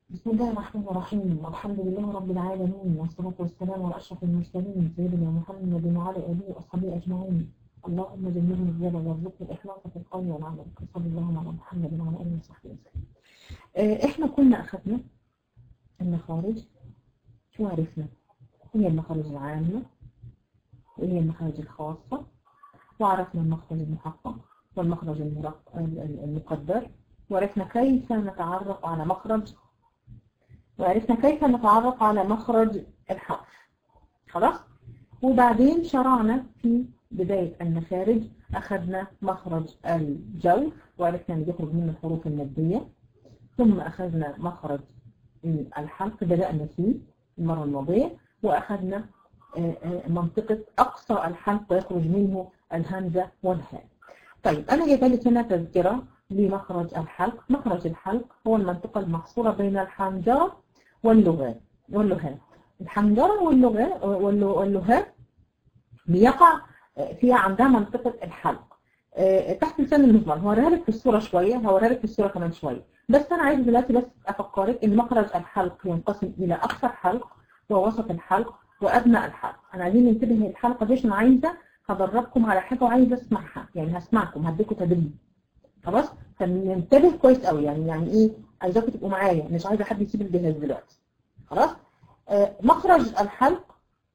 بسم الله الرحمن الرحيم والحمد لله رب العالمين والصلاة والسلام على أشرف المرسلين سيدنا محمد وعلى آله وأصحابه أجمعين اللهم جنبنا الزيادة وارزقنا الإخلاص في القول والعمل صلى الله على محمد وعلى آله وصحبه وسلم آه، إحنا كنا أخذنا المخارج وعرفنا هي المخارج العامة وهي المخارج الخاصة وعرفنا المخرج المحقق والمخرج المرق- المقدر وعرفنا كيف نتعرف على مخرج وعرفنا كيف نتعرف على مخرج الحرف خلاص وبعدين شرعنا في بداية المخارج أخذنا مخرج الجوف وعرفنا أن يخرج منه الحروف المادية ثم أخذنا مخرج الحلق بدأنا فيه المرة الماضية وأخذنا آه، آه، منطقة أقصى الحلق ويخرج منه الهمزة والهاء طيب أنا جايبه لك هنا تذكرة لمخرج الحلق مخرج الحلق هو المنطقة المحصورة بين الحنجرة واللغات واللهات الحنجرة واللغة واللو- واللهات بيقع فيها عندها منطقة الحلق آه، تحت لسان المزمار هوريها لك في الصورة شوية هوريها لك في الصورة كمان شوية بس أنا عايز دلوقتي بس أفكرك إن مخرج الحلق ينقسم إلى أقصى الحلق ووسط الحلق وأدنى الحلق أنا عايزين ننتبه للحلقة دي عشان عايزة هدربكم على حاجة وعايزة أسمعها يعني هسمعكم هديكم تدريب خلاص فننتبه كويس قوي يعني يعني إيه عايزاكم تبقوا معايا مش عايزة حد يسيب الجهاز دلوقتي خلاص آه، مخرج الحلق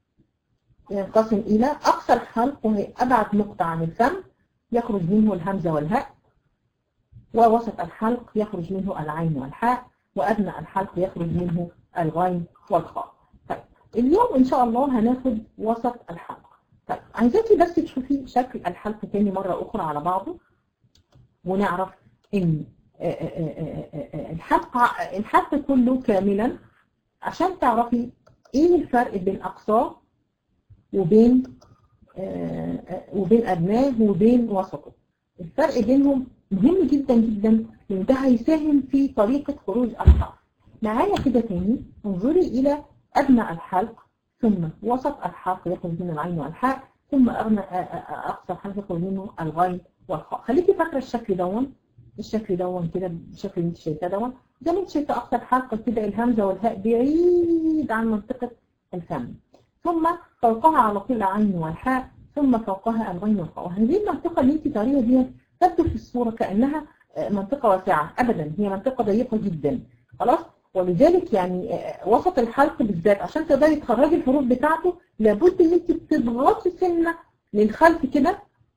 ينقسم إلى أقصى الحلق وهي أبعد نقطة عن الفم يخرج منه الهمزة والهاء ووسط الحلق يخرج منه العين والحاء وأدنى الحلق يخرج منه الغين والخاء طيب اليوم إن شاء الله هناخد وسط الحلق طيب عايزاكي بس تشوفي شكل الحلق تاني مرة أخرى على بعضه ونعرف إن آه، آه، آه، آه، آه، الحلق الحلق كله كاملا عشان تعرفي إيه الفرق بين أقصاه وبين آه، آه، وبين أدناه وبين وسطه الفرق بينهم مهم جدا جدا لأن ده هيساهم في طريقة خروج الحرف معايا كده تاني انظري إلى أدنى الحلق ثم وسط الحلق يخرج منه العين والحاء ثم أغنى آه، آه، آه، أقصى الحلق يخرج منه الغين والخاء خليكي فاكرة الشكل دون الشكل دون كده بالشكل اللي انت شايفاه دون زي ما انت شايفة أقصى الحلق كده الهمزة والهاء بعيد عن منطقة الفم ثم فوقها على طول العين والحاء ثم فوقها الغين والخاء وهذه المنطقة اللي انت تريها دي تبدو في الصورة كأنها آه، منطقة واسعة أبدا هي منطقة ضيقة جدا خلاص ولذلك يعني آه، وسط الحلق بالذات عشان تقدري تخرجي الحروف بتاعته لابد ان انت تضغطي سنة للخلف كده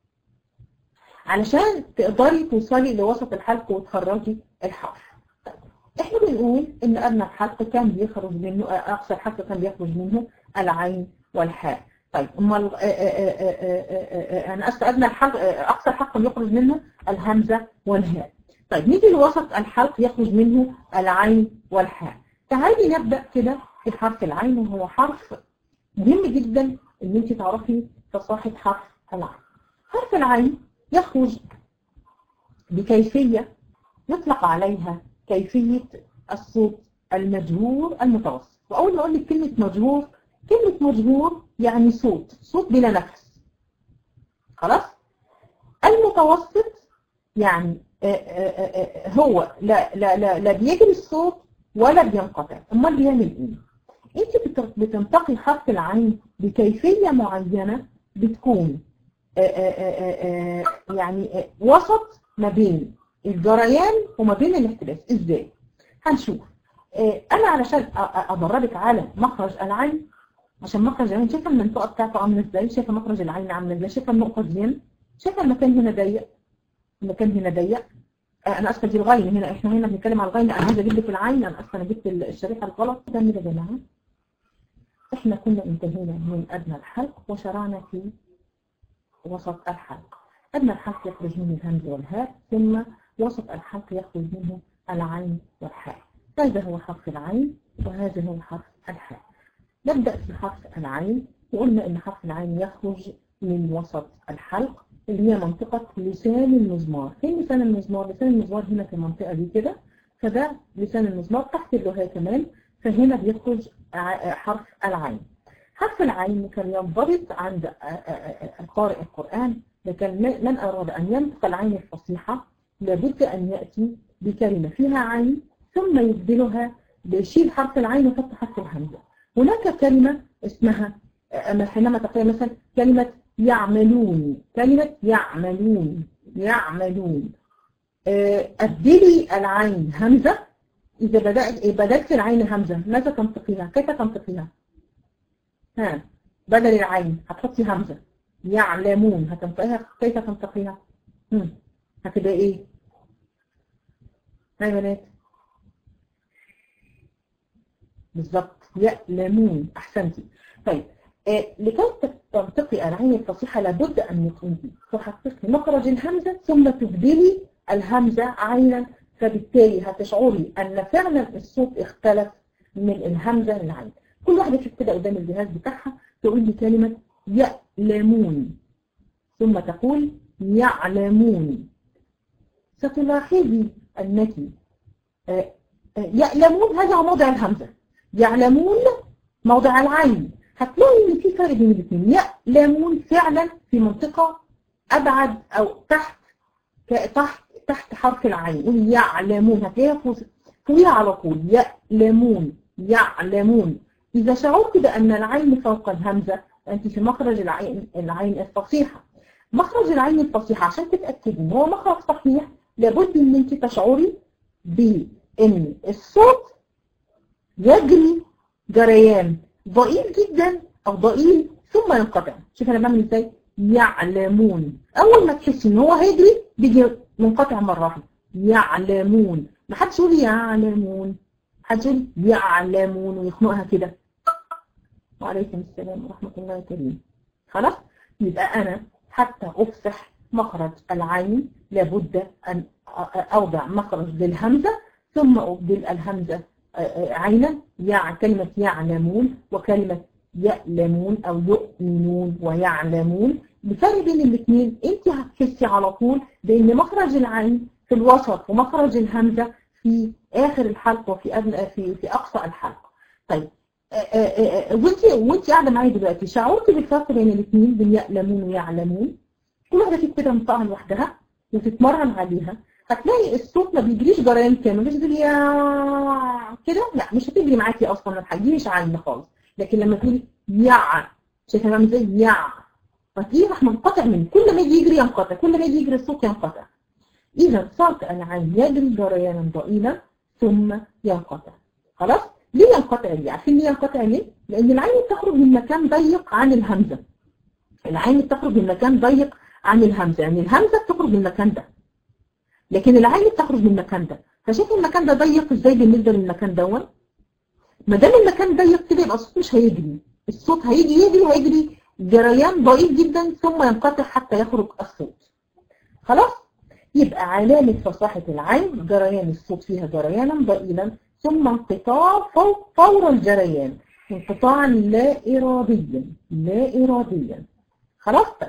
علشان تقدري توصلي لوسط الحلق وتخرجي الحرف طيب، احنا بنقول ان ادنى الحلق كان بيخرج منه آه، اقصى الحلق كان بيخرج منه العين والحاء طيب امال آه، آه، آه، آه، آه، آه، انا اسف ادنى الحلق آه، اقصى الحلق يخرج منه الهمزه والهاء طيب نيجي لوسط الحلق يخرج منه العين والحاء تعالي نبدا كده في حرف العين وهو حرف مهم جدا ان انت تعرفي فصاحه حرف العين حرف العين يخرج بكيفيه يطلق عليها كيفيه الصوت المجهور المتوسط واول ما اقول لك كلمه مجهور كلمه مجهور يعني صوت صوت بلا نفس خلاص المتوسط يعني آه، آه، آه، هو لا لا لا لا بيجري الصوت ولا بينقطع امال بيعمل ايه انت بت- بتنتقي حرف العين بكيفيه معينه بتكون آه، آه، آه، آه، يعني آه، وسط ما بين الجريان وما بين الاحتباس ازاي هنشوف آه، انا علشان أ- أ- ادربك على مخرج العين عشان مخرج العين شايفه المنطقه بتاعته عامله ازاي شايفه مخرج العين عامله ازاي شايفه النقطه دي شايفه المكان هنا ضيق المكان هنا ضيق آه، انا اسفه دي الغين هنا احنا هنا بنتكلم على الغين لا، انا عايزه اجيب لك العين انا اسفه انا جبت الشريحه الغلط ده يا جماعه احنا كنا انتهينا من ادنى الحلق وشرعنا في وسط الحلق ادنى الحلق يخرج منه الهمز والهاء ثم وسط الحلق يخرج منه العين والحاء هذا هو حرف العين وهذا هو حرف الحاء نبدأ في حرف العين وقلنا ان حرف العين يخرج من وسط الحلق اللي هي منطقة لسان المزمار فين لسان المزمار؟ لسان المزمار هنا في المنطقة دي كده فده لسان المزمار تحت اللغة كمان فهنا بيخرج ع- حرف العين حرف العين كان ينضبط عند آ- آ- آ- قارئ القرآن لكن من من أراد أن ينطق العين الفصيحة لابد أن يأتي بكلمة فيها عين ثم يبدلها بشيل حرف العين وحط حرف الهمزة هناك كلمة اسمها أما حينما تقول مثلا كلمة يعملون كلمة يعملون يعملون أبدلي العين همزة إذا بدأت بدلت العين همزة ماذا تنطقيها؟ كيف تنطقيها؟ ها بدل العين هتحطي همزة يعلمون هتنطقيها كيف تنطقيها؟ هتبقى إيه؟ هاي بنات بالظبط يعلمون أحسنتي طيب آه لكي تنطقي العين الفصيحة لابد أن يكون تحققي مخرج الهمزة ثم تبدلي الهمزة عينا فبالتالي هتشعري أن فعلا الصوت اختلف من الهمزة للعين كل واحدة تشوف كده قدام الجهاز بتاعها تقول لي كلمة يعلمون ثم تقول يعلمون ستلاحظي أنك آه يعلمون هذا موضع الهمزة يعلمون موضع العين هتلاقي ان في فرق بين الاثنين يعلمون فعلا في منطقة ابعد او تحت تحت تحت حرف العين يعلمون هتلاقيها فوقيها على طول يعلمون يعلمون اذا شعرت بان العين فوق الهمزة انت في مخرج العين العين الفصيحة مخرج العين الفصيحة عشان تتأكدي ان هو مخرج صحيح لابد ان انت تشعري بان الصوت يجري جريان ضئيل جدا او ضئيل ثم ينقطع شوف انا بعمل ازاي يعلمون اول ما تحسي ان هو هيجري بيجي منقطع مره واحده يعلمون ما حدش يقول يعلمون حدش يقول يعلمون ويخنقها كده وعليكم السلام ورحمه الله وبركاته خلاص يبقى انا حتى افصح مخرج العين لابد ان اوضع مخرج للهمزه ثم ابدل الهمزه عينا يع كلمة يعلمون وكلمة يألمون أو يؤمنون ويعلمون بفرق بين الاثنين انت هتحسي على طول بان مخرج العين في الوسط ومخرج الهمزة في آخر الحلق وفي أدنى في في أقصى الحلق طيب وانت وانت قاعده معايا دلوقتي شعرتي بالفرق بين الاثنين بين يألمون ويعلمون كل واحده فيك كده تنطقها لوحدها وتتمرن عليها هتلاقي الصوت ما بيجريش جريان كامل مش تقولي يا كده لا مش هتجري معاكي اصلا الحاجه دي مش عين خالص لكن لما تقولي يع شايفه بعمل ازاي يع فتلاقيه راح منقطع من كل ما يجي يجري ينقطع كل ما يجي يجري الصوت ينقطع اذا صوت العين يجري جريانا ضئيلا ثم ينقطع خلاص ليه ينقطع ليه عارفين ليه ينقطع ليه لان العين بتخرج من مكان ضيق عن الهمزه العين بتخرج من مكان ضيق عن الهمزه يعني الهمزه بتخرج من المكان ده لكن العين بتخرج من المكان ده فشايف المكان ده ضيق ازاي بالنسبه للمكان دوت ما دام المكان ضيق كده يبقى الصوت مش هيجري الصوت هيجي يجري هيجري جريان ضئيل جدا ثم ينقطع حتى يخرج الصوت خلاص يبقى علامة فصاحة العين جريان الصوت فيها جريانا ضئيلا ثم انقطاع فور الجريان انقطاعا لا إراديا لا إراديا خلاص طيب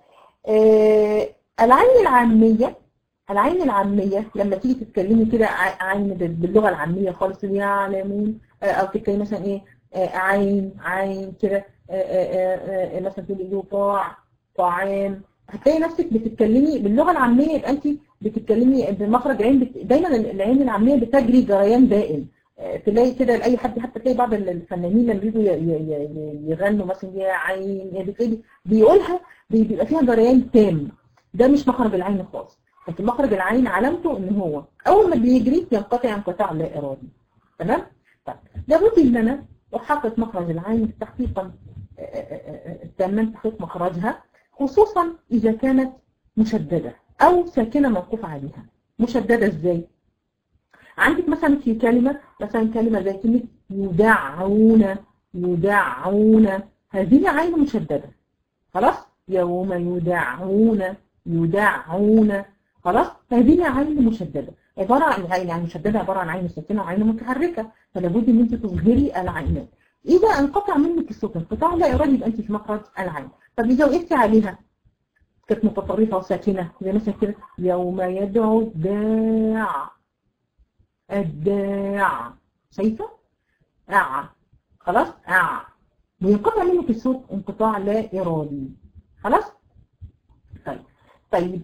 آه العين العامية العين العامية لما تيجي تتكلمي كده عين باللغة العامية خالص يعلمون أو تتكلمي مثلا إيه عين عين كده مثلا تقولي يطاع طعام هتلاقي نفسك بتتكلمي باللغة العامية يبقى أنت بتتكلمي بمخرج عين بت... دايما العين العامية بتجري جريان دائم تلاقي كده لأي حد حتى تلاقي بعض الفنانين لما بيجوا يغنوا مثلا يا عين يعني بتلاقي بيقولها بيبقى فيها جريان تام ده مش مخرج العين خالص لكن مخرج العين علامته ان هو اول ما بيجري ينقطع انقطاع لا ارادي تمام طيب لابد ان انا احقق مخرج العين تحقيقا تمام تحقيق مخرجها خصوصا اذا كانت مشدده او ساكنه موقوف عليها مشدده ازاي عندك مثلا في كلمه مثلا كلمه زي كلمه يدعون يدعون هذه عين مشدده خلاص يوم يدعون يدعون خلاص هذه عين مشددة عبارة عن عين يعني مشددة عبارة عن عين ساكنة وعين متحركة فلابد ان انت تظهري العينات اذا انقطع منك الصوت انقطاع لا ارادي يبقى انت في مخرج العين طب اذا وقفتي عليها كانت متطرفة وساكنة زي مثلا كده يوم يدعو الداع الداع شايفة؟ أع خلاص؟ أع وينقطع منك الصوت انقطاع لا إرادي خلاص؟ طيب طيب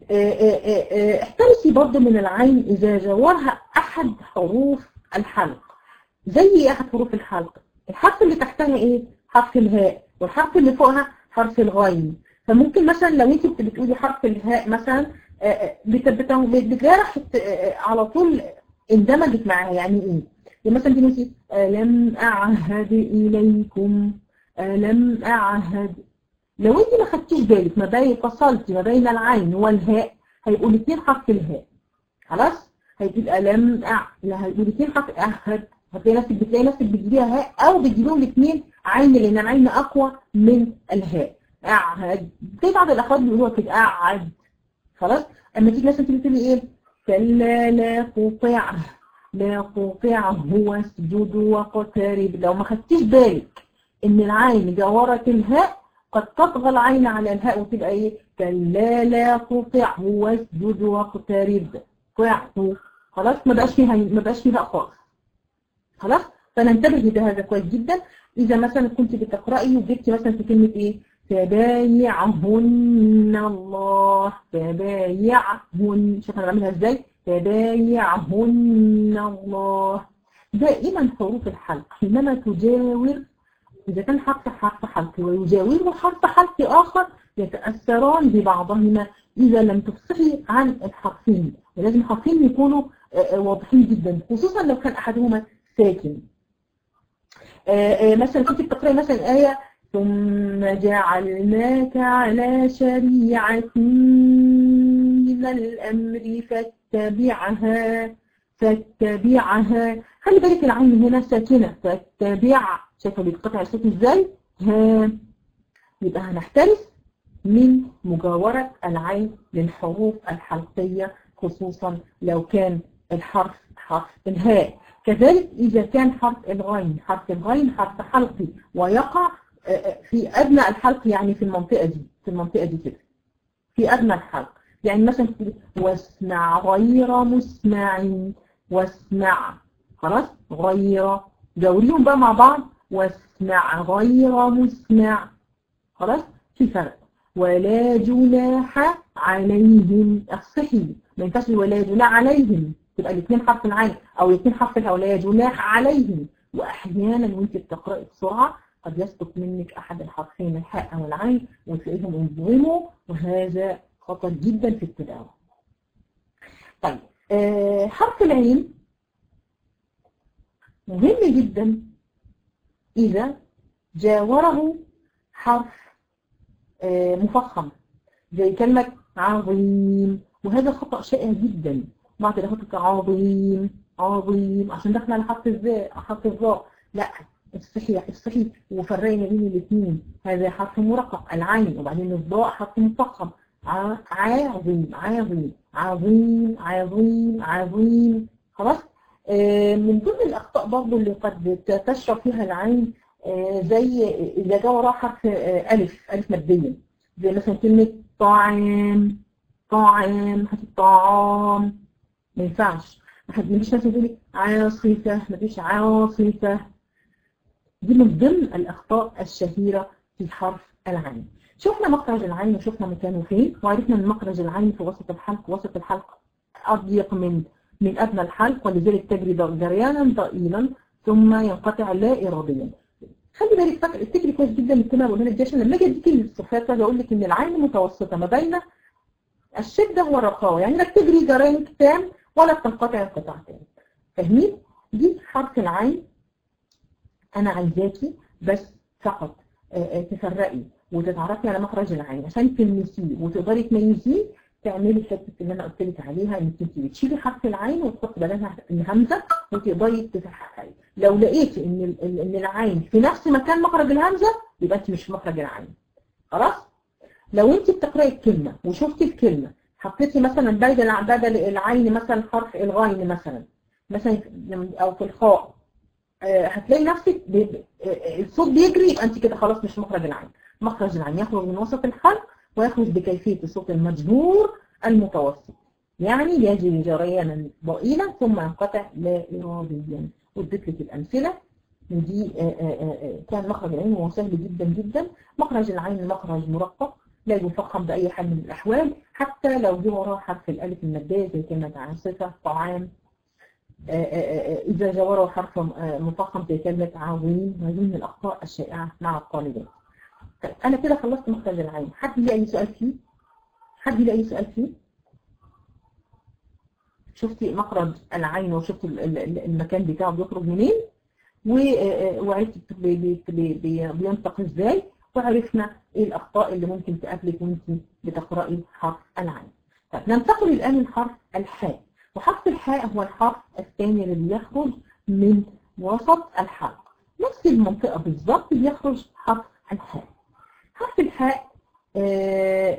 احترسي برضو من العين إذا جاورها أحد حروف الحلق زي ايه احد حروف الحلق الحرف اللي تحتها ايه حرف الهاء والحرف اللي فوقها حرف الغين فممكن مثلا لو انت بتقولي حرف الهاء مثلا بتلاقي راحت على طول اندمجت معاها يعني ايه يعني مثلا تقولي ألم أعهد إليكم ألم أعهد لو انت ما خدتيش بالك ما بين فصلتي ما بين العين والهاء هيبقوا الاثنين حرف الهاء خلاص هيبقى لم أع لا هيبقوا الاثنين حرف أعهد هتلاقي نفسك بتلاقي نفسك بتجيبيها هاء او بتجيبيهم الاثنين عين لان العين اقوى من الهاء أعهد في بعض الأخوات بيقولوها كده أعد خلاص أما تيجي مثلا تيجي تقولي إيه كلا لا تطع لا تطعه واسجد واقترب لو ما خدتيش بالك إن العين جاورة الهاء قد تطغى العين على الهاء وتبقى إيه كلا لا تطعه واسجد واقترب طعه خلاص ما بقاش فيها ما بقاش فيها خالص خلاص فننتبه لهذا كويس جدا إذا مثلا كنت بتقرأي وجبتي مثلا في كلمة إيه تبايعهن الله تبايعهن شوف انا بعملها ازاي تبايعهن الله دائما حروف الحلق حينما تجاور إذا كان حرف حرف حلق ويجاوره حرف حلق آخر يتأثران ببعضهما إذا لم تفصحي عن الحرفين ولازم الحرفين يكونوا واضحين جدا خصوصا لو كان أحدهما ساكن مثلا كنت بتقرأي مثلا آية ثم جعلناك على شريعة من الأمر فاتبعها فاتبعها خلي بالك العين هنا ساكنة فاتبع شايفة بيتقطع الصوت ازاي؟ ها يبقى هنحترس من مجاورة العين للحروف الحلقية خصوصا لو كان الحرف حرف الهاء كذلك إذا كان حرف الغين حرف الغين حرف حلقي ويقع في أدنى الحلق يعني في المنطقة دي في المنطقة دي كده في أدنى الحلق يعني مثلا واسمع غير مسمع واسمع خلاص غير جاوريهم بقى مع بعض واسمع غير مسمع خلاص في فرق ولا جناح عليهم اصحي ما ينفعش ولا جناح عليهم تبقى الاثنين حرف العين او الاثنين حرف الهاء ولا جناح عليهم واحيانا وانت بتقراي بسرعه قد يسقط منك أحد الحرفين الحاء أو العين وتلاقيهم انظلموا وهذا خطر جدا في التلاوة. طيب آه حرف العين مهم جدا إذا جاوره حرف آه مفخم زي كلمة عظيم وهذا خطأ شائع جدا بعض الأخوات عظيم عظيم عشان داخل على حرف الزاء حرف الظاء لا الصحيح الصحيح وفرقنا بين الاثنين هذا حرف مرقق العين وبعدين الضاء حرف مفخم عظيم عظيم عظيم عظيم عظيم خلاص آه من ضمن الاخطاء برضه اللي قد تشرب فيها العين آه زي اذا جاء وراها حرف آه الف الف ماديه زي مثلا كلمه طعام طعام طعام ما ينفعش ما تجيبيش مثلا تقولي عاصفه ما فيش عاصفه دي من ضمن الأخطاء الشهيرة في حرف العين شفنا مخرج العين وشفنا مكانه فين وعرفنا ان مخرج العين في وسط الحلق وسط الحلق أضيق من من أدنى الحلق ولذلك تجري جريانا ضئيلا ثم ينقطع لا إراديا خلي بالك فاكر افتكري كويس جدا الكلمه بقولها لك عشان لما اجي اديك الصفات اقول لك ان العين متوسطه ما بين الشده والرخاوه يعني لا تجري جريان تام ولا تنقطع انقطاع تام فاهمين؟ دي حرف العين انا عايزاكي بس فقط تفرقي وتتعرفي على مخرج العين عشان تلمسيه وتقدري تميزيه تعملي حته اللي انا قلت لك عليها انك انت بتشيلي حرف العين وتحطي بدلها الهمزه وتقدري تتحققي لو لقيتي ان ان العين في نفس مكان مخرج الهمزه يبقى انت مش في مخرج العين خلاص لو انت بتقراي الكلمه وشفتي الكلمه حطيتي مثلا بدل بدل العين مثلا حرف الغين مثلا مثلا او في الخاء هتلاقي نفسك الصوت بيجري يبقى انت كده خلاص مش مخرج العين مخرج العين يخرج من وسط الحلق ويخرج بكيفية الصوت المجهور المتوسط يعني يجري جريانا ضئيلا ثم ينقطع لا إراديا واديت لك الأمثلة ودي كان مخرج العين وهو سهل جدا جدا مخرج العين مخرج مرقق لا يفخم بأي حال من الأحوال حتى لو جه وراه حرف الألف المادية زي كلمة عاصفة طعام إذا جاوره حرف مفخم زي كلمة عظيم وهذه من الأخطاء الشائعة مع الطالبات. طيب أنا كده خلصت مخرج العين، حد ليه أي سؤال فيه؟ حد ليه أي سؤال فيه؟ شفتي مخرج العين وشفت المكان بتاعه بيخرج منين؟ وعرفت بينطق ازاي وعرفنا ايه الاخطاء اللي ممكن تقابلك وانت بتقراي حرف العين. طيب ننتقل الان لحرف الحاء. وحرف الحاء هو الحرف الثاني اللي بيخرج من وسط الحلق نفس المنطقة بالظبط بيخرج حرف الحاء حرف الحاء آه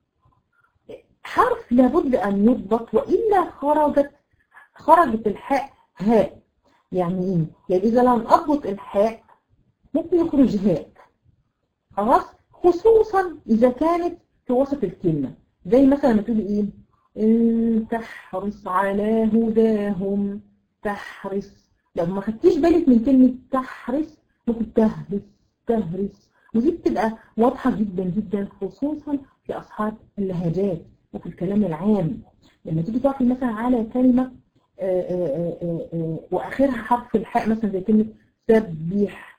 حرف لابد أن يضبط وإلا خرجت خرجت الحاء هاء يعني إيه؟ يعني إذا لم أضبط الحاء ممكن يخرج هاء خلاص خصوصا إذا كانت في وسط الكلمة زي مثلا لما تقولي إيه إن تحرص على هداهم تحرص لو ما خدتيش بالك من كلمة تحرص ممكن تهرس تهرس ودي بتبقى واضحة جدا جدا خصوصا في أصحاب اللهجات وفي الكلام العام لما تيجي تعرفي مثلا على كلمة آآ آآ آآ وآخرها حرف الحاء مثلا زي كلمة سبح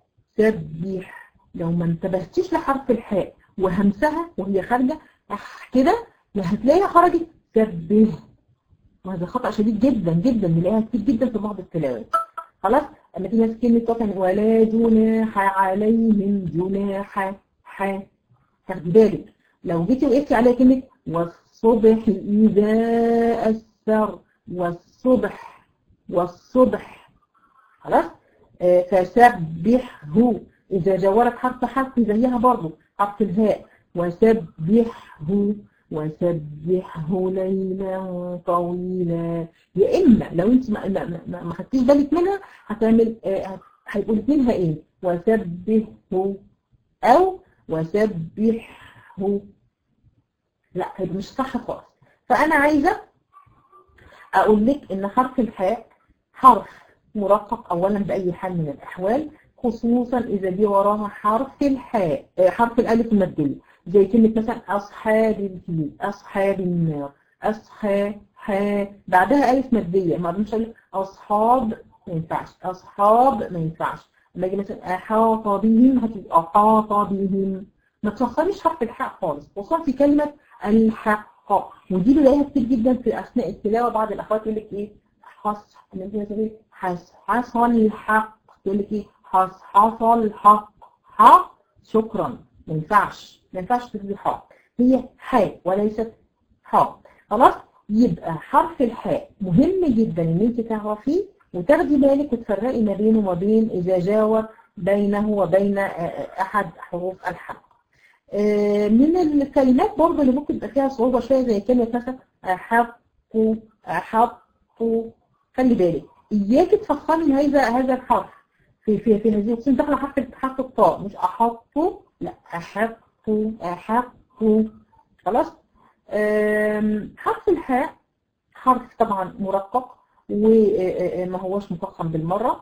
سبح لو ما انتبهتيش لحرف الحاء وهمسها وهي خارجة كده هتلاقيها خرجت سبه وهذا خطأ شديد جدا جدا بنلاقيها كتير جدا في بعض التلاوات خلاص اما تيجي ناس كلمة طبعا ولا جناح عليهم جناح ح تاخدي بالك لو جيتي وقفتي عليها كلمة والصبح إذا أسر والصبح والصبح خلاص آه فسبحه إذا جاورت حرف حرف زيها برضه حرف الهاء وسبحه وسبحه ليلا طويلا يا اما لو انت ما, ما, ما, ما خدتيش بالك منها هتعمل هيبقوا الاثنين ايه وسبحه او وسبحه لا هيبقى مش صح خالص فانا عايزه اقول لك ان حرف الحاء حرف مرقق اولا باي حال من الاحوال خصوصا اذا جه وراها حرف الحاء حرف الالف المبدلي زي كلمة مثلا أصحاب الفيل أصحاب النار أصحاب ها بعدها ألف مادية ما بنمش أصحاب ما ينفعش أصحاب ما ينفعش لما أجي مثلا أحاط بهم هتبقى أحاط بهم ما تفخريش حرف الحاء خالص خصوصا في كلمة الحق ودي بلاقيها كتير جدا في أثناء التلاوة بعض الأخوات يقول لك إيه حص حص حصل الحق يقول لك إيه حص حصل الحق ح شكرا ما ينفعش ما ينفعش تكتبي حاء هي حاء وليست حاء خلاص يبقى حرف الحاء مهم جدا ان انت تعرفيه وتاخدي بالك وتفرقي ما بينه وما بين اذا جاور بينه وبين احد حروف الحق من الكلمات برضه اللي ممكن يبقى فيها صعوبة شوية زي كلمة مثلا أحق أحق خلي بالك إياك تفخمي هذا هذا الحرف في في في هذه الخصوصا داخله حرف حرف الطاء مش أحط لا أحق أحق خلاص حرف الحاء حرف طبعا مرقق وما هوش مفخم بالمرة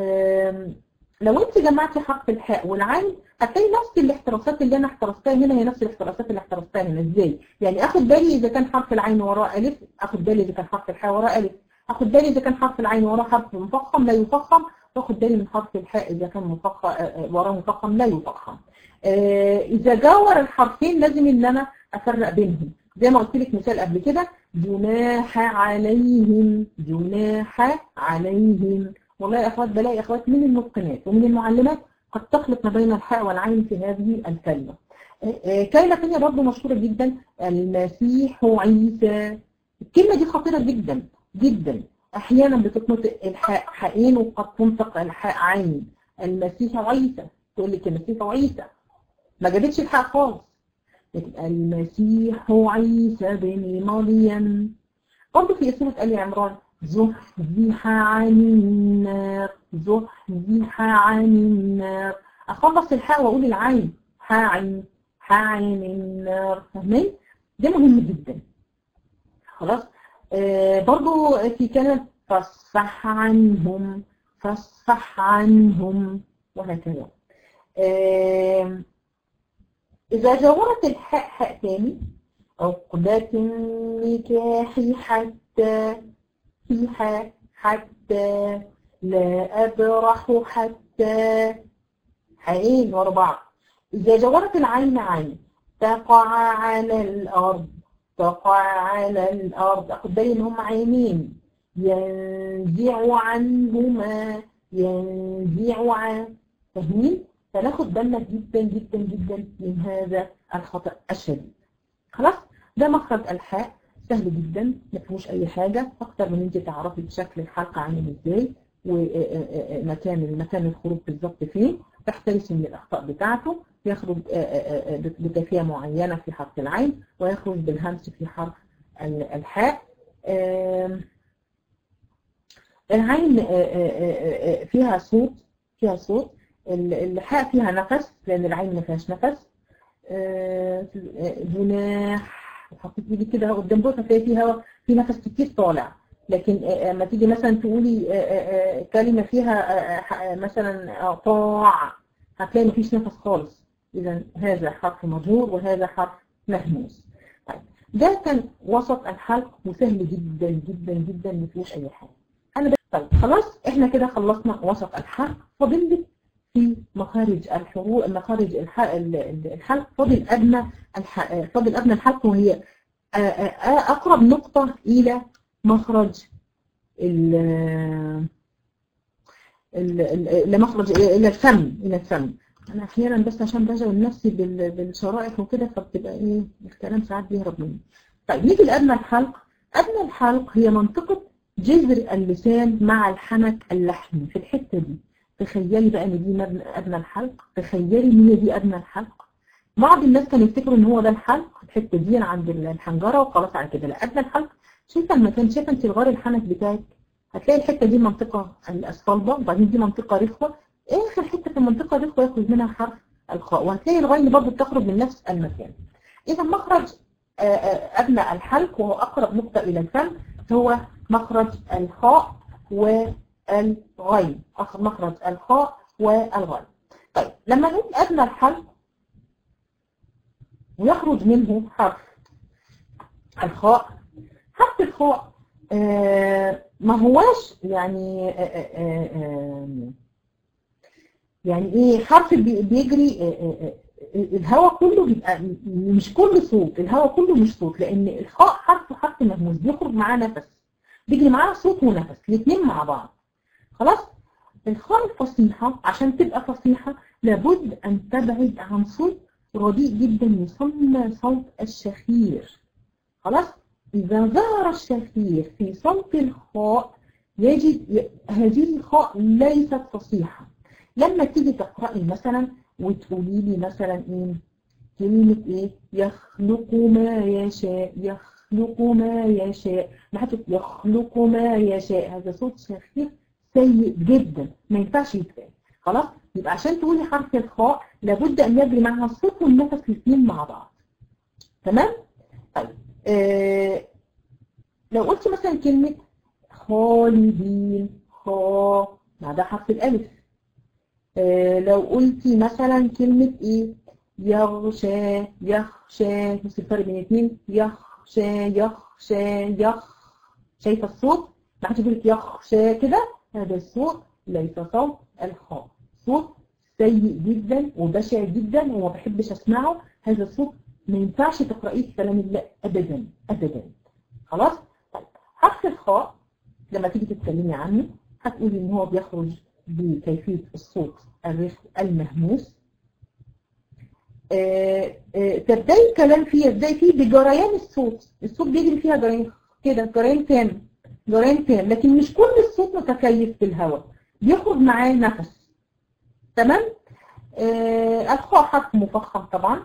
لو انت جمعتي حرف الحاء والعين هتلاقي نفس الاحتراسات اللي انا احترستها هنا هي نفس الاحتراسات اللي احترستها هنا ازاي يعني اخد بالي اذا كان حرف العين وراه الف اخد بالي اذا كان حرف الحاء وراه الف اخد بالي اذا كان حرف العين وراه حرف مفخم لا يفخم واخد بالي من حرف الحاء اذا كان مفخم وراه مفخم لا يفخم اذا جاور الحرفين لازم ان انا افرق بينهم زي ما قلت لك مثال قبل كده جناح عليهم جناح عليهم والله يا اخوات بلاقي يا اخوات من المتقنات ومن المعلمات قد تخلط ما بين الحاء والعين في هذه الكلمة كلمة ثانية برضه مشهورة جدا المسيح عيسى الكلمة دي خطيرة جدا جدا احيانا بتتنطق الحاء حائين وقد تنطق الحاء عين المسيح عيسى تقول لك المسيح عيسى ما جابتش الحاء خالص لكن المسيح عيسى بن مريم برضه في سورة آل عمران زحزح عن النار زحزح عن النار اخلص الحاء واقول العين حاعين حاعين النار فاهمين ده مهم جدا خلاص آه برضو في كلمة فصح عنهم فصح عنهم وهكذا آه إذا جاورت الحاء حاء تاني عقدة النكاح حتى فيها حتى لا أبرح حتى حقين ورا بعض إذا جورت العين عين تقع على الأرض تقع على الأرض أخد بالي إن هم عينين ينزع عنهما ينزع عن فاهمين؟ فناخد بالنا جدا جدا جدا من هذا الخطأ الشديد خلاص ده مخرج الحاء سهل جدا ما فيهوش اي حاجه اكتر من انت تعرفي شكل الحلقه عامل ازاي ومكان مكان الخروج بالظبط فين تحترسي من الاخطاء بتاعته يخرج بكيفيه معينه في حرف العين ويخرج بالهمس في حرف الحاء العين فيها صوت فيها صوت الحاء فيها نفس لان العين ما فيهاش نفس جناح حطيت ايدي كده قدام بوسه هتلاقي فيها في نفس كتير طالع لكن لما تيجي مثلا تقولي كلمه فيها مثلا طاع هتلاقي مفيش نفس خالص اذا هذا حرف مجهور وهذا حرف مهموس طيب ده كان وسط الحلق وسهل جدا جدا جدا ما فيهوش اي حاجه انا طيب خلاص احنا كده خلصنا وسط الحلق فاضل لي في مخارج الحروف مخارج الحلق فاضل ادنى فاضل ادنى الحلق وهي اقرب نقطة الى مخرج ال لمخرج الى الفم الى الفم انا احيانا بس عشان بشغل نفسي بالشرائح وكده فبتبقى ايه الكلام ساعات بيهرب مني طيب نيجي لادنى الحلق ادنى الحلق هي منطقة جذر اللسان مع الحنك اللحمي في الحتة دي تخيلي بقى ان دي ادنى الحلق تخيلي ان هي دي ادنى الحلق بعض الناس كانوا يفتكروا ان هو ده الحلق الحته دي عند الحنجره وخلاص على كده لا ادنى الحلق شايفه المكان شايفه انت الغار الحنك بتاعك هتلاقي الحته دي منطقه الصلبه وبعدين دي منطقه رخوه اخر حته في المنطقه الرخوه يخرج منها حرف الخاء وهتلاقي الغين برضه بتخرج من نفس المكان اذا مخرج ادنى الحلق وهو اقرب نقطه الى الفم هو مخرج الخاء و الغين مخرج الخاء والغين طيب لما نقول أدنى الحلق ويخرج منه حرف الخاء حرف الخاء آه ما هواش يعني آه آه يعني ايه حرف بيجري الهواء كله بيبقى مش كل صوت الهواء كله مش صوت لان الخاء حرف حرف مهموس بيخرج معاه نفس بيجري معاه صوت ونفس الاثنين مع بعض خلاص الخاء الفصيحة عشان تبقى فصيحة لابد أن تبعد عن صوت رديء جدا يسمى صوت الشخير خلاص إذا ظهر الشخير في صوت الخاء يجد هذه الخاء ليست فصيحة لما تيجي تقرأي مثلا وتقولي لي مثلا إيه كلمة إيه يخلق ما يشاء يخلق ما يشاء ما يخلق ما يشاء هذا صوت شخير سيء جدا ما ينفعش يتقال خلاص يبقى عشان تقولي حرف الخاء لابد ان يجري معها الصوت والنفس الاثنين مع بعض تمام طيب آه لو قلت مثلا كلمه خالدين خا بعدها حرف الالف آه لو قلتي مثلا كلمه ايه يغشى يخشى بص الفرق بين الاثنين يخشى يخشى يخ شايفه الصوت ما حدش يقول لك يخشى كده هذا الصوت ليس صوت الخاء صوت سيء جدا وبشع جدا وما بحبش اسمعه هذا الصوت ما ينفعش تقرأيه في كلام الله ابدا ابدا خلاص طيب حرف الخاء لما تيجي تتكلمي عنه هتقولي ان هو بيخرج بكيفية الصوت الرخو المهموس آه آه تبدأي الكلام فيه ازاي فيه بجريان الصوت الصوت بيجري فيها جريان كده جريان تام جريان تام لكن مش كل الصوت متكيف في الهواء بيخرج معاه نفس تمام آه الخاء حرف مفخم طبعا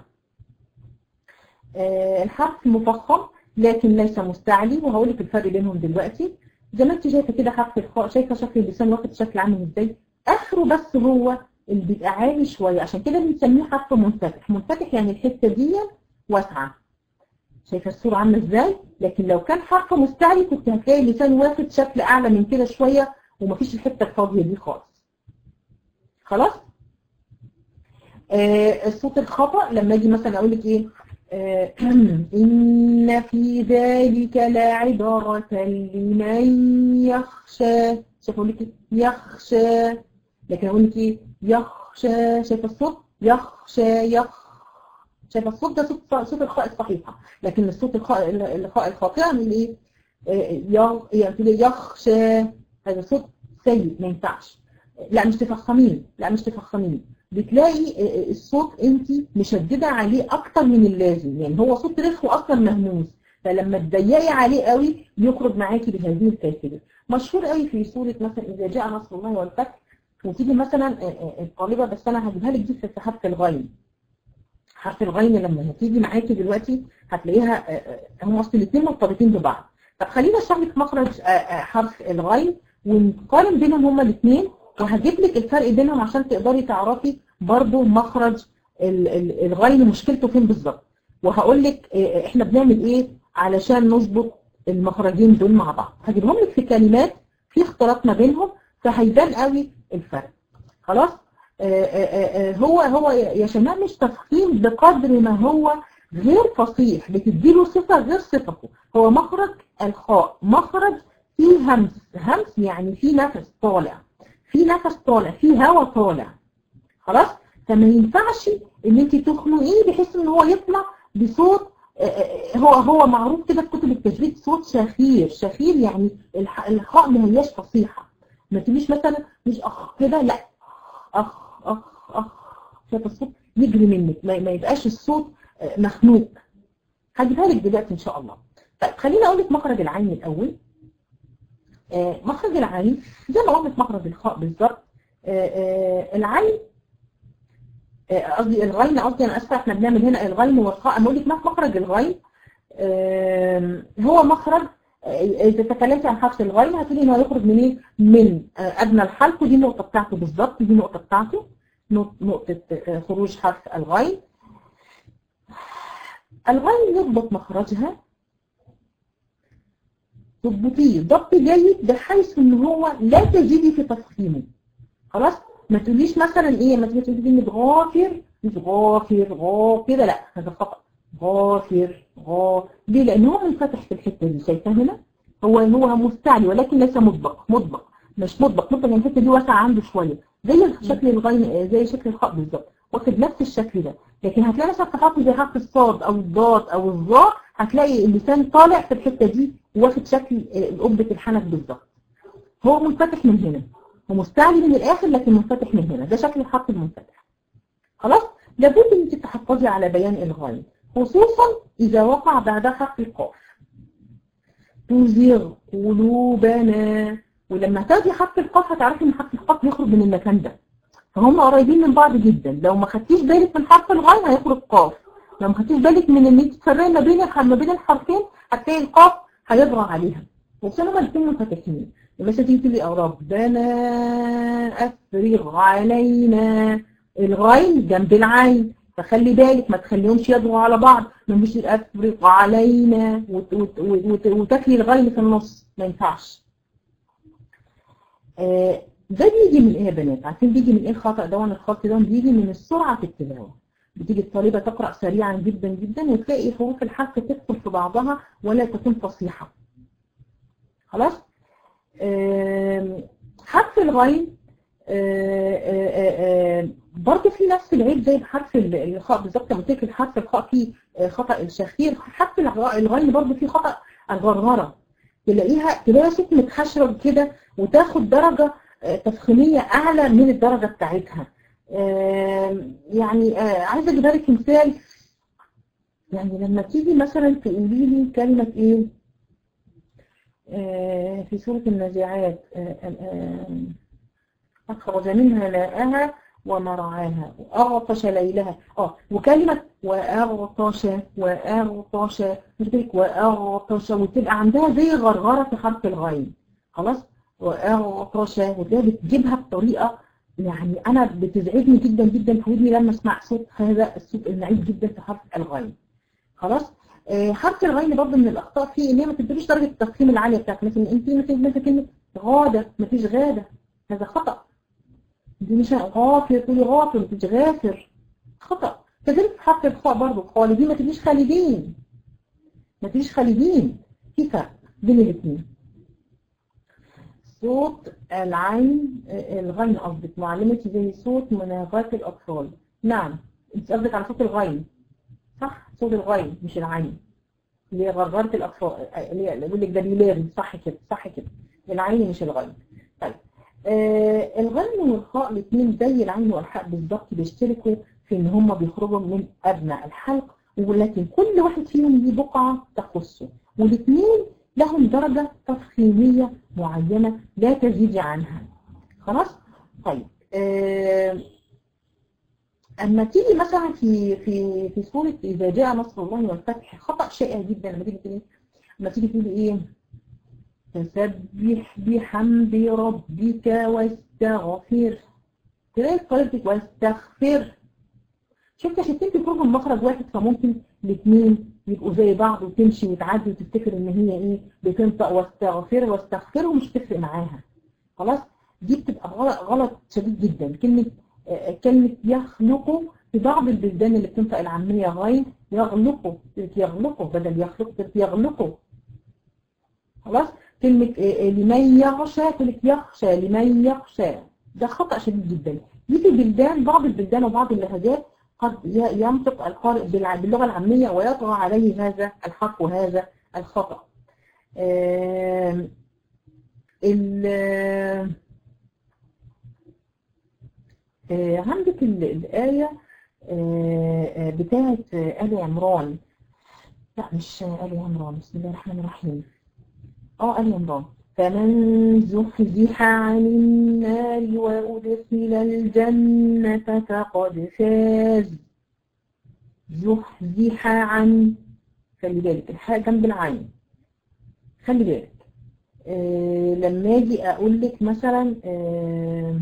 آه الحرف مفخم لكن ليس مستعلي وهقول لك الفرق بينهم دلوقتي زي ما انت شايفه كده حرف الخاء شايفه شكل اللسان واخد شكل عامل ازاي اخره بس هو اللي بيبقى عالي شويه عشان كده بنسميه حرف منفتح منفتح يعني الحته دي واسعه شايفه الصوره عامله ازاي لكن لو كان حرف مستعلي كنت هتلاقي اللسان واخد شكل اعلى من كده شويه ومفيش الحته الفاضيه دي خالص خلاص آه الصوت الخطا لما اجي مثلا اقول لك ايه آه، إن في ذلك لعبرة لمن يخشى شوفوا لك يخشى لكن أقول لك إيه؟ يخشى شايف الصوت يخشى يخ شايف الصوت ده صوت صوت الخاء الصحيحة لكن الصوت الخاء الخاء الخاطئة من إيه آه، يعني يخشى هذا صوت سيء ما ينفعش لا مش تفخمين لا مش تفخمين بتلاقي الصوت انت مشددة عليه اكتر من اللازم يعني هو صوت رخو اصلا مهموس فلما تضيقي عليه قوي يخرج معاكي بهذه الكيفية مشهور قوي في سورة مثلا اذا جاء نصر الله والفتح وتيجي مثلا الطالبة بس انا هجيبها لك دي في حرف الغين حرف الغين لما هتيجي معاكي دلوقتي هتلاقيها هم اصل الاثنين مرتبطين ببعض طب خلينا اشرح لك مخرج حرف الغين ونقارن بينهم هما الاثنين وهجيب لك الفرق بينهم عشان تقدري تعرفي برضو مخرج الغين مشكلته فين بالظبط وهقول لك احنا بنعمل ايه علشان نظبط المخرجين دول مع بعض هجيبهم لك في كلمات في اختلاط ما بينهم فهيبان قوي الفرق خلاص هو هو يا شباب مش تفخيم بقدر ما هو غير فصيح بتديله صفة غير صفته هو مخرج الخاء مخرج فيه همس همس يعني فيه نفس طالع في نفس طالع في هواء طالع خلاص فما ينفعش ان انت تخنقيه بحيث ان هو يطلع بصوت هو هو معروف كده في كتب التجريد صوت شخير شخير يعني الخاء ما هياش فصيحه ما تجيش مثلا مش اخ كده لا اخ اخ اخ شايف الصوت يجري منك ما, ما يبقاش الصوت مخنوق هجيبها لك دلوقتي ان شاء الله طيب خليني اقول لك مخرج العين الاول مخرج العين زي ما قلنا في مخرج الخاء بالظبط العين قصدي الغين قصدي انا اسفه احنا بنعمل هنا الغين والخاء بقول لك مخرج الغين هو مخرج اذا تكلمت عن حرف الغين هتقولي انه هيخرج منين من ادنى الحلق ودي النقطه بتاعته بالظبط دي النقطه بتاعته نقطه خروج حرف الغين الغين يضبط مخرجها تضبطيه ضبط جيد بحيث ان هو لا تزيدي في تفخيمه خلاص ما تقوليش مثلا ايه ما تقوليش كلمه غافر مش غافر غا كده لا هذا خطا غافر غا ليه لان هو منفتح في الحته دي شايفه هنا هو هو مستعلي ولكن ليس مطبق مطبق مش مطبق مطبق يعني الحته دي واسعه عنده شويه زي شكل الغين زي شكل الخاء بالظبط واخد نفس الشكل ده لكن هتلاقي مثلا في حرف زي حرف الصاد او الضاد او الظاء هتلاقي اللسان طالع في الحته دي واخد شكل قبه الحنك بالظبط هو منفتح من هنا هو مستعلي من الاخر لكن منفتح من هنا ده شكل الحرف المنفتح خلاص لابد ان انت تحفظي على بيان الغايه خصوصا اذا وقع بعدها حرف القاف تزيغ قلوبنا ولما تاخدي حرف القاف هتعرفي ان حرف القاف يخرج من المكان ده فهم قريبين من بعض جدا لو ما خدتيش بالك من حرف الغين هيخرج قاف لو ما خدتيش بالك من ان انت تفرقي ما بين ما بين الحرفين هتلاقي القاف هيطغى عليها وبسبب هما الاثنين منفتحين مثلا تيجي تقولي ربنا افرغ علينا الغين جنب العين فخلي بالك ما تخليهمش يضغوا على بعض ما مش افرغ علينا وتاكلي الغين في النص ما ينفعش آه ده بيجي من ايه يا بنات عارفين بيجي من ايه الخطأ ده الخط ده بيجي من السرعة في التلاوة بتيجي الطالبة تقرأ سريعا جدا جدا وتلاقي حروف الحرف تدخل في بعضها ولا تكون فصيحة خلاص حرف الغين برضه في نفس العيب زي بحرف الخاء بالظبط لما قلت الحرف الخاء فيه خطأ الشخير حرف الغين برضه فيه خطأ الغرغرة تلاقيها تلاقيها صوت متحشرج كده وتاخد درجة تفخيمية أعلى من الدرجة بتاعتها يعني عايزة أجيب لك مثال يعني لما تيجي مثلا تقولي لي كلمة إيه في سورة النازعات أخرج منها ماءها ومرعاها وأغطش ليلها اه وكلمة وأغطش وأغطش مش بالك وأغطش وتبقى عندها زي غرغرة في حرف الغين خلاص وأغطش وده بتجيبها بطريقة يعني أنا بتزعجني جدا جدا في ودني لما أسمع صوت هذا الصوت المعيب جدا في حرف الغين خلاص آه حرف الغين برضه من الأخطاء فيه إن هي ما تدريش درجة التفخيم العالية بتاعت مثلا أنت مثلا كلمة غادة ما فيش غادة هذا خطأ دي مش غافر تقولي غافر مش غافر خطأ كذلك في حرف الخاء برضه خالدين ما تبقيش خالدين ما تبقيش خالدين في فرق بين الاثنين صوت العين الغين قصدك معلمتي زي صوت مناغات الأطفال نعم انت قصدك على صوت الغين صح صوت الغين مش العين اللي هي غرغرة الأطفال اللي هي بيقول لك ده بيلاري صح كده صح كده العين مش الغين طيب آه الغين والخاء الاثنين زي العين والحاء بالظبط بيشتركوا في ان هم بيخرجوا من ابناء الحلق ولكن كل واحد فيهم ليه بقعة تخصه والاثنين لهم درجة تفخيمية معينة لا تزيد عنها خلاص طيب آه اما تيجي مثلا في في في سوره اذا جاء نصر الله والفتح خطا شائع جدا لما تيجي تقولي لما تيجي تقولي ايه فسبح بحمد ربك واستغفر تلاقي قلبك واستغفر شفت عشان تمشي تخرج من مخرج واحد فممكن الاثنين يبقوا زي بعض وتمشي وتعدي وتفتكر ان هي ايه بتنطق واستغفر واستغفر ومش تفرق معاها خلاص دي بتبقى غلط, غلط شديد جدا كلمه كلمة يخلق في بعض البلدان اللي بتنطق العامية غين يغلقوا يغلقوا بدل يخلق يغلقوا خلاص كلمة لمن يغشى تقول يخشى لمن يخشى ده خطأ شديد جدا دي في بلدان بعض البلدان وبعض اللهجات قد ينطق القارئ باللغة العامية ويطغى عليه هذا الحق وهذا الخطأ آه آه عندك الآية آه بتاعة آل عمران لا مش آل عمران بسم الله الرحمن الرحيم اه آل عمران فمن زحزح عن النار وأدخل الجنة فقد فاز زحزح عن خلي بالك الحاء جنب العين خلي بالك آه لما اجي اقول لك مثلا آه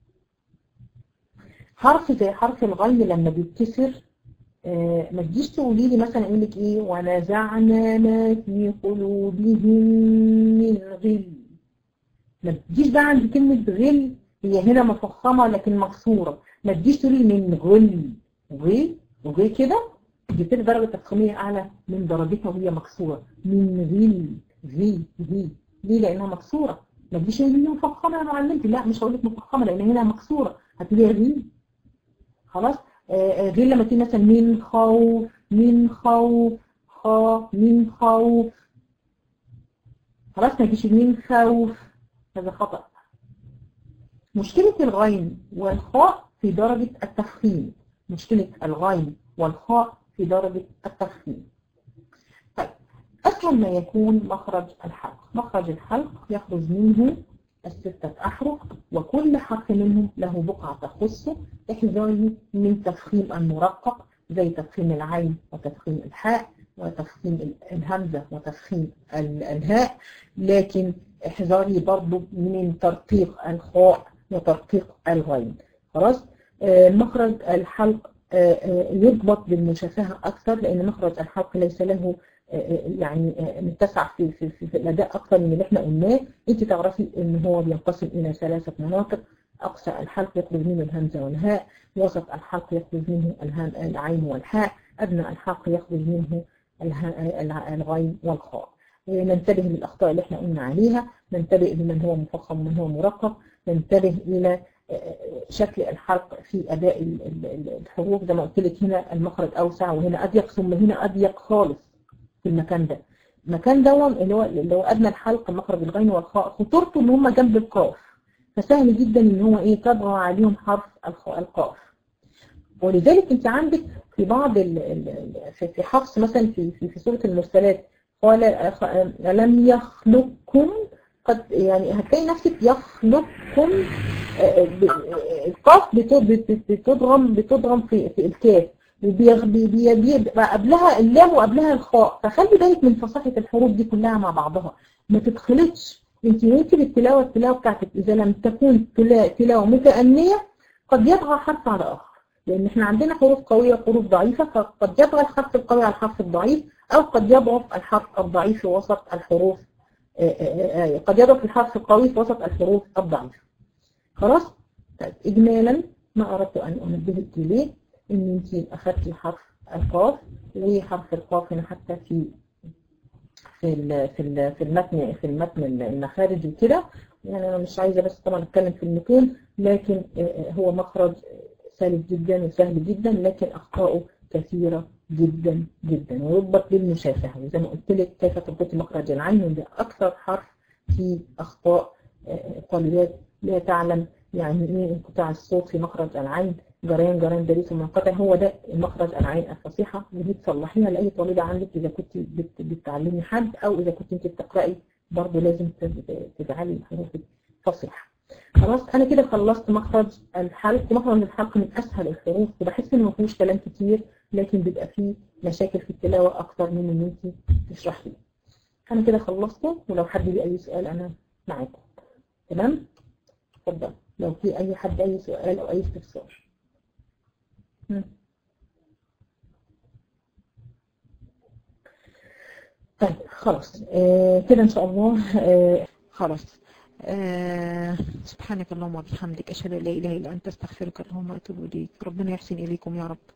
حرف زي حرف الغين لما بيتكسر آه ما تجيش تقولي لي مثلا اقول لك ايه ونزعنا ما في قلوبهم من غل ما تجيش بقى عند كلمة غل هي هنا مفخمة لكن مكسورة ما تجيش تقولي من غل غي وغي كده جبت لي درجة تفخيمية أعلى من درجتها وهي مكسورة من غل غي غي ليه لأنها مكسورة ما تجيش تقولي لي مفخمة يا معلمتي لا مش هقول لك مفخمة لأن هنا مكسورة هتقولي غي خلاص غير لما تيجي مثلا من خوف من خوف خا من خوف خلاص ما تجيش من خوف هذا خطأ مشكلة الغين والخاء في درجة التفخيم مشكلة الغين والخاء في درجة التفخيم طيب أسهل ما يكون مخرج الحلق مخرج الحلق يخرج منه الستة أحرف وكل حرف منهم له بقعة تخصه احذري من تفخيم المرقق زي تفخيم العين وتفخيم الحاء وتفخيم الهمزة وتفخيم الهاء لكن احذري برضو من ترقيق الخاء وترقيق الغين خلاص آه مخرج الحلق آه يضبط بالمشافهة أكثر لأن مخرج الحلق ليس له يعني متسع في, في, في, في الأداء أكثر من اللي احنا قلناه انت تعرفي ان هو بينقسم إلى ثلاثة مناطق أقصى الحلق يخرج منه الهمزة والهاء وسط الحلق يخرج منه العين والحاء أدنى الحلق يخرج منه الغين والخاء ننتبه للأخطاء اللي احنا قلنا عليها ننتبه لمن هو مفخم ومن هو مرقق ننتبه إلى شكل الحلق في أداء الحروف زي ما قلت لك هنا المخرج أوسع وهنا أضيق ثم هنا أضيق خالص في المكان ده المكان ده اللي هو اللي هو ادنى الحلق مخرج الغين والخاء خطورته ان هم جنب القاف فسهل جدا ان هو ايه تطغى عليهم حرف القاف ولذلك انت عندك في بعض ال ال في حفص مثلا في في, في سوره المرسلات قال لم يخلقكم قد يعني هتلاقي نفسك يخلقكم القاف بتضغم بتضغم في في الكاف بيبقى قبلها اللام وقبلها الخاء فخلي بالك من فصاحة الحروف دي كلها مع بعضها ما تتخلطش انت وانت بالتلاوة التلاوة بتاعتك اذا لم تكون تلاوة متأنية قد يطغى حرف على اخر لان احنا عندنا حروف قوية وحروف ضعيفة فقد يطغى الحرف القوي على الحرف الضعيف او قد يضعف الحرف الضعيف في وسط الحروف قد يضعف الحرف القوي في وسط الحروف الضعيفة خلاص طيب اجمالا ما اردت ان انبهك اليه ان انت اخدتي حرف القاف وحرف القاف هنا حتى في في ال في ال في المتن في المتن المخارج وكده يعني انا مش عايزه بس طبعا اتكلم في المتون لكن هو مخرج سهل جدا وسهل جدا لكن اخطائه كثيره جدا جدا ويضبط بالمشافهه وزي ما قلت لك كيف تربطي مخرج العين وده اكثر حرف في اخطاء طالبات لا تعلم يعني ايه انقطاع الصوت في مخرج العين جريان جريان دريس منقطع هو ده مخرج العين الفصيحه ودي تصلحيها لاي طالبه عندك اذا كنت بتعلمي حد او اذا كنت انت بتقراي برضه لازم تجعلي الحروف فصيحه خلاص انا كده خلصت مخرج الحلق مخرج الحلق من اسهل الحروف وبحس انه ما فيهوش كلام كتير لكن بيبقى فيه مشاكل في التلاوه اكتر من ان انت تشرحي انا كده خلصته ولو حد ليه اي سؤال انا معاكم تمام اتفضل لو في اي حد اي سؤال او اي استفسار طيب خلاص آه كده ان شاء الله آه خلاص آه سبحانك اللهم وبحمدك اشهد ان لا اله الا انت استغفرك اللهم واتوب اليك ربنا يحسن اليكم يا رب